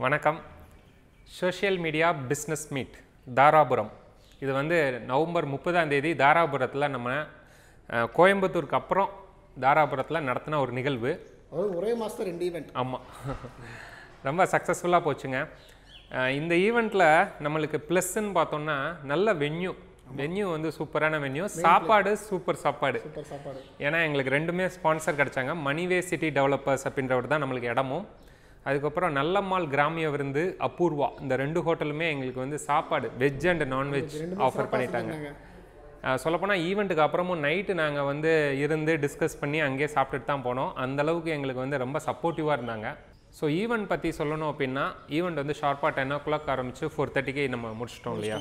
வணக்கம் social media business meet Dharapuram இது வந்து நவம்பர் முப்பதாம் தேதி தாராபுரத்தில் நம்ம அஹ், கோயம்புத்தூருக்கு அப்புறம் தாராபுரத்தில் நடத்தின ஒரு நிகழ்வு அதாவது ஒரே மாதம் ரெண்டு ஈவெண்ட் ஆமாம் ரொம்ப சக்ஸஸ்ஃபுல்லாக போச்சுங்க அஹ், இந்த ஈவெண்ட்டில் நம்மளுக்கு ப்ளஸ்ன்னு பார்த்தோம்னா நல்ல வென்யூ வென்யூ வந்து சூப்பரான வென்யூ சாப்பாடு சூப்பர் சாப்பாடு சூப்பர் சாப்பாடு ஏன்னா எங்களுக்கு ரெண்டுமே ஸ்பான்சர் கிடைச்சாங்க மணிவே சிட்டி டெவலப்பர்ஸ் அப்படின்றவர் தான் நம்மளுக்கு இடமும் அதுக்கப்புறம் நல்லம்மாள் கிராமிய விருந்து அபூர்வா இந்த ரெண்டு ஹோட்டலுமே எங்களுக்கு வந்து சாப்பாடு வெஜ் அண்ட் நான்வெஜ் ஆஃபர் பண்ணிட்டாங்க பண்ணிட்டாங்க சொல்லப்போனால் ஈவெண்ட்டுக்கு அப்புறமும் நைட்டு நாங்கள் வந்து இருந்து டிஸ்கஸ் பண்ணி அங்கேயே சாப்பிட்டுட்டு தான் போனோம் அந்த அளவுக்கு எங்களுக்கு வந்து ரொம்ப சப்போர்ட்டிவாக இருந்தாங்க ஸோ ஈவெண்ட் பற்றி சொல்லணும் அப்படின்னா ஈவெண்ட் வந்து ஷார்ப்பாக டென் ஓ கிளாக் ஆரம்பிச்சு ஃபோர் தேர்ட்டிக்கு நம்ம முடிச்சிட்டோம் இல்லையா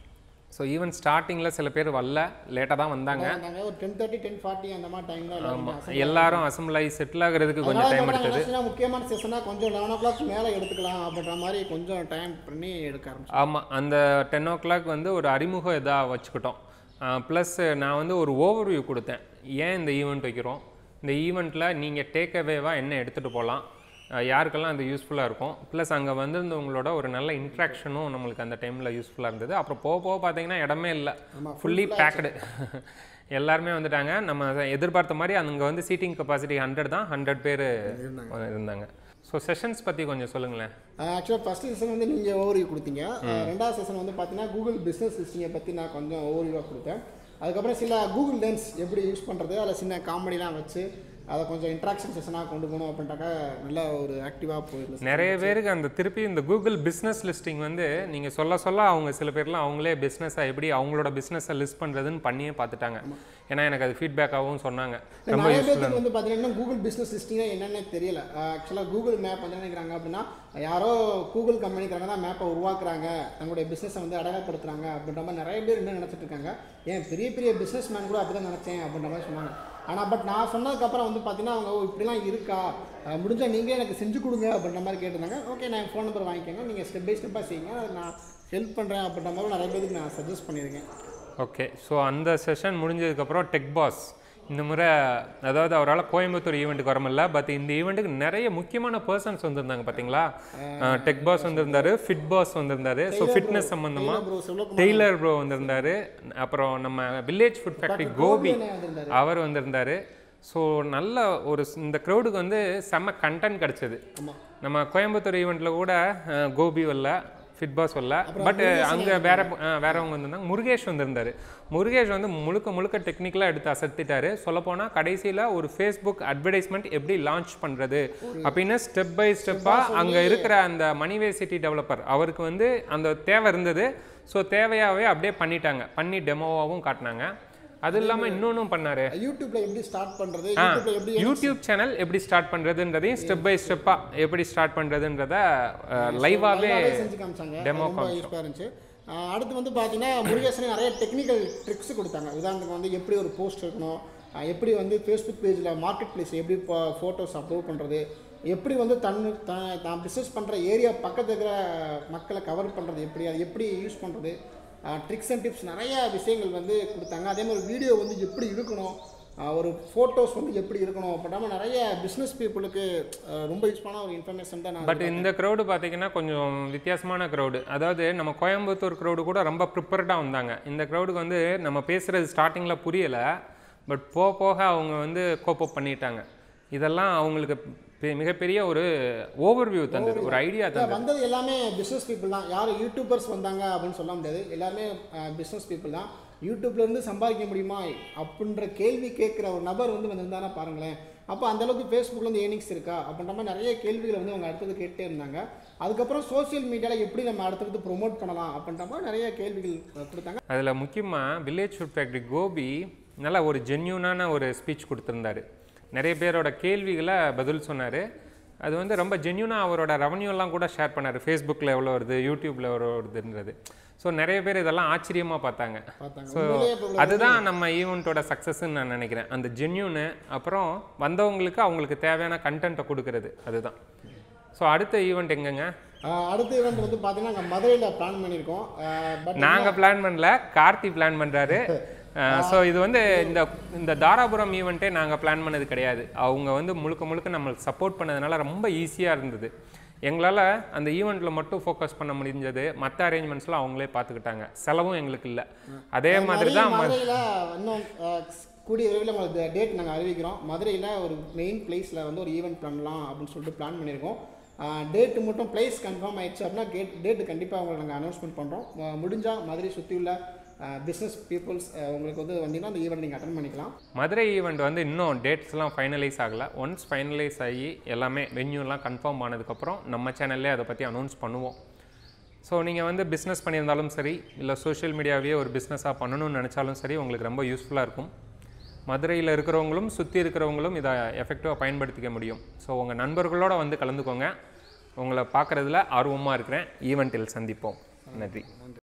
ஸோ ஈவெண்ட் ஸ்டார்டிங்கில் சில பேர் வரல லேட்டாக தான் வந்தாங்க நாங்கள் ஒரு டென் தேர்ட்டி டென் ஃபார்ட்டி அந்த மாதிரி டைம் தான் எல்லாரும் எல்லாரும் அசம்பிள் ஆகி செட்டில் ஆகிறதுக்கு கொஞ்சம் டைம் எடுத்தது நினச்சினா முக்கியமான செஷனாக கொஞ்சம் லெவன் ஓ கிளாக் மேலே எடுத்துக்கலாம் அப்படின்ற மாதிரி கொஞ்சம் டைம் பண்ணி எடுக்க ஆரம்பிச்சோம் ஆமாம் அந்த டென் ஓ கிளாக் வந்து ஒரு அறிமுக இதாக வச்சுக்கிட்டோம் ப்ளஸ் நான் வந்து ஒரு ஓவர்வியூ கொடுத்தேன் ஏன் இந்த ஈவெண்ட் வைக்கிறோம் இந்த ஈவெண்ட்டில் நீங்கள் டேக் அவேவாக என்ன எடுத்துகிட்டு போகலாம் யாருக்கெல்லாம் அது யூஸ்ஃபுல்லாக இருக்கும் ப்ளஸ் அங்கே வந்திருந்தவங்களோட ஒரு நல்ல இன்ட்ராக்ஷனும் நம்மளுக்கு அந்த டைமில் யூஸ்ஃபுல்லாக இருந்தது அப்புறம் போக போக பார்த்தீங்கன்னா இடமே இல்லை ஃபுல்லி பேக்கடு எல்லாருமே வந்துட்டாங்க நம்ம எதிர்பார்த்த மாதிரி அங்கே வந்து சீட்டிங் கெப்பாசிட்டி ஹண்ட்ரட் தான் ஹண்ட்ரட் பேர் இருந்தாங்க ஸோ செஷன்ஸ் பற்றி கொஞ்சம் சொல்லுங்களேன் ஆக்சுவலாக ஃபஸ்ட் செஷன் வந்து நீங்கள் ஓவர்வியூ கொடுத்தீங்க அஹ் ரெண்டாவது செஷன் வந்து பார்த்தீங்கன்னா கூகுள் பிஸ்னஸ் லிஸ்டிங்கை பற்றி நான் கொஞ்சம் ஓவர்வியூவாக கொடுத்தேன் அதுக்கப்புறம் சில கூகுள் லென்ஸ் எப்படி யூஸ் பண்ணுறது அதில் சின்ன காமெடிலாம் வச்சு அதை கொஞ்சம் இன்ட்ராக்ஷன் செஷனாக கொண்டு போகணும் அப்படின்ட்டாக்கா நல்ல ஒரு ஆக்டிவாக போயிருந்துச்சு நிறைய பேருக்கு அந்த திருப்பி இந்த கூகுள் பிஸ்னஸ் லிஸ்டிங் வந்து நீங்கள் சொல்ல சொல்ல அவங்க சில பேர்லாம் அவங்களே பிஸ்னஸை எப்படி அவங்களோட பிஸ்னஸை லிஸ்ட் பண்ணுறதுன்னு பண்ணியே பார்த்துட்டாங்க ஏன்னா எனக்கு அது ஃபீட்பேக்காகவும் சொன்னாங்க ரொம்ப நிறைய பேருக்கு வந்து பார்த்தீங்கன்னா கூகுள் பிஸ்னஸ் லிஸ்டிங்னா என்னென்னு தெரியல ஆக்சுவலாக கூகுள் மேப் வந்து என்ன நினைக்கிறாங்க அப்படின்னா யாரோ கூகுள் கம்பெனிக்காரங்க தான் மேப்பை உருவாக்குறாங்க தங்களுடைய பிஸ்னஸை வந்து அடகாப்படுத்துறாங்க அப்படின்ற மாதிரி நிறைய பேர் என்ன நினச்சிட்டு இருக்காங்க ஏன் பெரிய பெரிய பிஸ்னஸ் மேன் கூட அப்படி தான் நினச்சேன் அப்படின்ற மாதிரி சொன்னாங்க ஆனால் பட் நான் சொன்னதுக்கப்புறம் வந்து பார்த்தீங்கன்னா அவங்க "ஓ, இப்படிலாம் இருக்கா அஹ், முடிஞ்சா நீங்களே எனக்கு செஞ்சு கொடுங்க அப்படின்ற மாதிரி கேட்டிருந்தாங்க ஓகே நான் ஃபோன் நம்பர் வாங்கிக்கோங்க நீங்கள் ஸ்டெப் பை ஸ்டெப்பாக செய்யுங்க அதை நான் ஹெல்ப் பண்ணுறேன் அப்படின்ற மாதிரி நிறைய பேருக்கு நான் சஜஸ்ட் பண்ணியிருக்கேன் ஓகே ஸோ அந்த செஷன் முடிஞ்சதுக்கப்புறம் டெக் பாஸ் இந்த முறை அதாவது அவரால் கோயம்புத்தூர் ஈவெண்ட்டுக்கு வர முடியல பட் இந்த ஈவெண்ட்டுக்கு நிறைய முக்கியமான பர்சன்ஸ் வந்திருந்தாங்க பார்த்தீங்களா டெக் பாஸ் வந்திருந்தாரு ஃபிட் பாஸ் வந்திருந்தாரு ஸோ ஃபிட்னஸ் சம்மந்தமாக ப்ரோ செல்வ டெய்லர் ப்ரோ வந்திருந்தாரு அப்புறம் நம்ம வில்லேஜ் ஃபுட் ஃபேக்ட்ரி கோபி அண்ணே வந்திருந்தாரு. அவர் வந்திருந்தாரு ஸோ நல்ல ஒரு ஸ்- இந்த க்ரௌடுக்கு வந்து செம்ம கண்டென்ட் கிடச்சிது ஆமாம் நம்ம கோயம்புத்தூர் ஈவெண்ட்டில் கூட அஹ், கோபி வரல ஃபிட் பாஸ் வரல பட் அங்கே வேற அஹ், வேறவங்க வந்திருந்தாங்க முருகேஷ் வந்திருந்தாரு முருகேஷ் வந்து முழுக்க முழுக்க டெக்னிக்கலாக எடுத்து அசத்திட்டாரு சொல்லப்போனால் கடைசியில் ஒரு ஃபேஸ்புக் அட்வர்டைஸ்மெண்ட் எப்படி லான்ச் பண்ணுறது அப்படின்னு ஸ்டெப் பை ஸ்டெப்பாக அங்கே இருக்கிற அந்த மணிவே சிட்டி டெவலப்பர் அவருக்கு வந்து அந்த தேவை இருந்தது ஸோ தேவையாகவே அப்படியே பண்ணிட்டாங்க பண்ணி டெமோவாகவும் காட்டினாங்க அது இல்லாமல் இன்னொன்றும் பண்ணாரு யூடியூப்ல எப்படி ஸ்டார்ட் பண்றது யூடியூப்ல எப்படி யூடியூப் சேனல் எப்படி ஸ்டார்ட் பண்ணுறதுன்றதையும் ஸ்டெப் பை ஸ்டெப்பாக எப்படி ஸ்டார்ட் பண்ணுறதுன்றத லைவாகவே நல்லாவே செஞ்சு காமிச்சாங்க demo ரொம்ப யூஸ்ஃபுல்லாக இருந்துச்சு ஆஹ் அடுத்து வந்து பார்த்தீங்கன்னா முருகேசனே நிறைய டெக்னிக்கல் ட்ரிக்ஸ் கொடுத்தாங்க உதாரணத்துக்கு வந்து எப்படி ஒரு போஸ்ட் இருக்கணும் ஆஹ் எப்படி வந்து ஃபேஸ்புக் பேஜில் மார்க்கெட் பிளேஸ் எப்படி ஃபோட்டோஸ் அப்லோட் பண்ணுறது எப்படி வந்து தன் த- தான் பிஸ்னஸ் பண்ணுற ஏரியா பக்கத்தில் இருக்கிற மக்களை கவர் பண்ணுறது எப்படி அது எப்படி யூஸ் பண்ணுறது ட்ரிக்ஸ் அண்ட் டிப்ஸ் நிறைய விஷயங்கள் வந்து கொடுத்தாங்க அதே மாதிரி வீடியோ வந்து எப்படி இருக்கணும் ஆஹ் ஒரு ஃபோட்டோஸ் வந்து எப்படி இருக்கணும் அப்படின்னா நிறைய பிஸ்னஸ் பீப்புளுக்கு ரொம்ப யூஸ்ஃபுல்லான ஒரு இன்ஃபர்மேஷன் தான் நான் பட் இந்த க்ரௌடு பார்த்தீங்கன்னா கொஞ்சம் வித்தியாசமான க்ரௌடு அதாவது நம்ம கோயம்புத்தூர் க்ரௌடு கூட ரொம்ப ப்ரிப்பேர்டாக வந்தாங்க இந்த க்ரௌடுக்கு வந்து நம்ம பேசுகிறது ஸ்டார்டிங்கில் புரியலை பட் போக போக அவங்க வந்து கோப்பப் பண்ணிட்டாங்க இதெல்லாம் அவங்களுக்கு பெ- மிகப்பெரிய ஒரு ஓவர்வியூ தந்தது ஒரு ஐடியா இல்ல, தந்தது வந்தது எல்லாமே பிஸ்னஸ் பீப்புள் தான் யாரும் யூடியூபர்ஸ் வந்தாங்க அப்படின்னு சொல்ல முடியாது எல்லாருமே பிஸ்னஸ் பீப்புள் தான் யூடியூப்ல இருந்து சம்பாதிக்க முடியுமா அப்படின்ற கேள்வி கேட்குற ஒரு நபர் வந்து வந்திருந்தானா பாருங்களேன் அப்போ அந்த அளவுக்கு ஃபேஸ்புக்கில் வந்து ஏர்னிங்ஸ் இருக்கா அப்படின்ற மாதிரி நிறைய கேள்விகளை வந்து அவங்க அடுத்தது கேட்டே இருந்தாங்க அதுக்கப்புறம் சோஷியல் மீடியாவில் எப்படி நம்ம அடுத்தடுத்து ப்ரொமோட் பண்ணலாம் அப்படின்ற மாதிரி நிறைய கேள்விகள் அஹ், கொடுத்தாங்க அதில் முக்கியமாக வில்லேஜ் ஃபுட் ஃபேக்ட்ரி கோபி நல்ல ஒரு ஜென்யூனான ஒரு ஸ்பீச் கொடுத்துருந்தாரு நிறைய பேரோட கேள்விகளை பதில் சொன்னார் அது வந்து ரொம்ப ஜென்யூனாக அவரோட ரெவன்யூலாம் கூட ஷேர் பண்ணார் ஃபேஸ்புக்கில் எவ்வளோ வருது யூடியூப்பில் எவ்வளோ வருதுன்றது ஸோ நிறைய பேர் இதெல்லாம் ஆச்சரியமாக பார்த்தாங்க பார்த்தாங்க ஸோ உண்மையிலேயே இப்போ அதுதான் நம்ம ஈவெண்ட்டோட சக்ஸஸ்ன்னு நான் நினைக்கிறேன் அந்த ஜென்யூனு அப்புறம் வந்தவங்களுக்கு அவங்களுக்கு தேவையான கண்டென்ட்டை கொடுக்கறது அதுதான் ஸோ அடுத்த ஈவெண்ட் எங்கங்க அஹ், அடுத்த ஈவெண்ட் வந்து பார்த்தீங்கன்னா நாங்கள் மதுரையில் பிளான் பண்ணியிருக்கோம் பட் நாங்கள் பிளான் பண்ணல கார்த்தி பிளான் பண்ணுறாரு ஸோ இது வந்து இந்த இந்த தாராபுரம் ஈவெண்ட்டே நாங்கள் பிளான் பண்ணது கிடையாது அவங்க வந்து முழுக்க முழுக்க நம்மளுக்கு சப்போர்ட் பண்ணதுனால ரொம்ப ஈஸியாக இருந்தது எங்களால் அந்த ஈவெண்ட்டில் மட்டும் ஃபோக்கஸ் பண்ண முடிஞ்சது மற்ற அரேஞ்ச்மெண்ட்ஸ்லாம் அவங்களே பார்த்துக்கிட்டாங்க செலவும் எங்களுக்கு இல்லை அதே மாதிரி தான் ம- மதுரையில் இன்னும் அஹ், கூடிய விரைவில் உங்களுக்கு டேட் நாங்கள் அறிவிக்கிறோம் மதுரையில் ஒரு மெயின் பிளேஸில் வந்து ஒரு ஈவெண்ட் பண்ணலாம் அப்படின்னு சொல்லிட்டு பிளான் பண்ணியிருக்கோம் டேட்டு மட்டும் பிளேஸ் கன்ஃபார்ம் ஆயிடுச்சு அப்படின்னா கேட் டேட்டு கண்டிப்பாக உங்களுக்கு நாங்கள் அனௌன்ஸ்மெண்ட் பண்ணுறோம் முடிஞ்சால் மதுரை சுற்றி உள்ள பிஸ்னஸ் பீப்புள்ஸ் உங்களுக்கு வந்து வந்தீங்கன்னா அந்த ஈவெண்ட் நீங்கள் அட்டன் பண்ணிக்கலாம் மதுரை ஈவெண்ட் வந்து இன்னும் டேட்ஸ்லாம் ஃபைனலைஸ் ஆகலை ஒன்ஸ் ஃபைனலைஸ் ஆகி எல்லாமே வென்யூலாம் கன்ஃபார்ம் ஆனதுக்கப்புறம் நம்ம சேனல்லே அதை பற்றி அனௌன்ஸ் பண்ணுவோம் ஸோ நீங்கள் வந்து பிஸ்னஸ் பண்ணியிருந்தாலும் சரி இல்லை சோஷியல் மீடியாவையே ஒரு பிஸ்னஸாக பண்ணணும்னு நினச்சாலும் சரி உங்களுக்கு ரொம்ப யூஸ்ஃபுல்லாக இருக்கும் மதுரையில் இருக்கிறவங்களும் சுற்றி இருக்கிறவங்களும் இதை எஃபெக்டிவாக பயன்படுத்திக்க முடியும் ஸோ உங்கள் நண்பர்களோட வந்து கலந்துக்கோங்க உங்களை பார்க்குறதுல ஆர்வமாக இருக்கிறேன் ஈவெண்ட்டில் சந்திப்போம் நன்றி